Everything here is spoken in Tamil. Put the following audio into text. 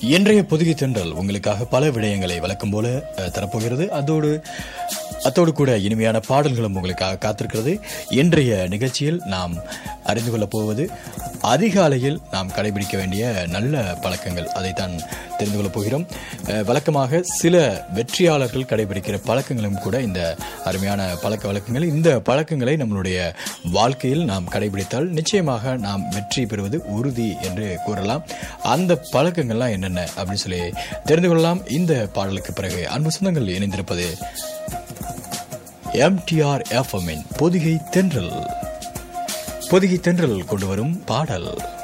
இன்றைய பொதுகை தென்றல் உங்களுக்காக பல விடயங்களை வழக்கம் போல அஹ், தரப்போகிறது அதோடு அத்தோடு கூட இனிமையான பாடல்களும் உங்களுக்காக காத்திருக்கிறது இன்றைய நிகழ்ச்சியில் நாம் அறிந்து கொள்ளப் போவது அதிகாலையில் நாம் கடைபிடிக்க வேண்டிய நல்ல பழக்கங்கள் அதைத்தான் தெரிந்து கொள்ளப் போகிறோம் அஹ், வழக்கமாக சில வெற்றியாளர்கள் கடைபிடிக்கிற பழக்கங்களும் கூட இந்த அருமையான பழக்க வழக்கங்கள் இந்த பழக்கங்களை நம்மளுடைய வாழ்க்கையில் நாம் கடைபிடித்தால் நிச்சயமாக நாம் வெற்றி பெறுவது உறுதி என்று கூறலாம் அந்த பழக்கங்கள்லாம் என்னென்ன அப்படின்னு சொல்லி தெரிந்து கொள்ளலாம் இந்த பாடலுக்கு பிறகு அன்பு சொந்தங்கள் இணைந்திருப்பது எம்டிஆர் எஃப்எம்மின் பொதிகை தென்றல் பொதிகை தென்றல் கொண்டு வரும் பாடல்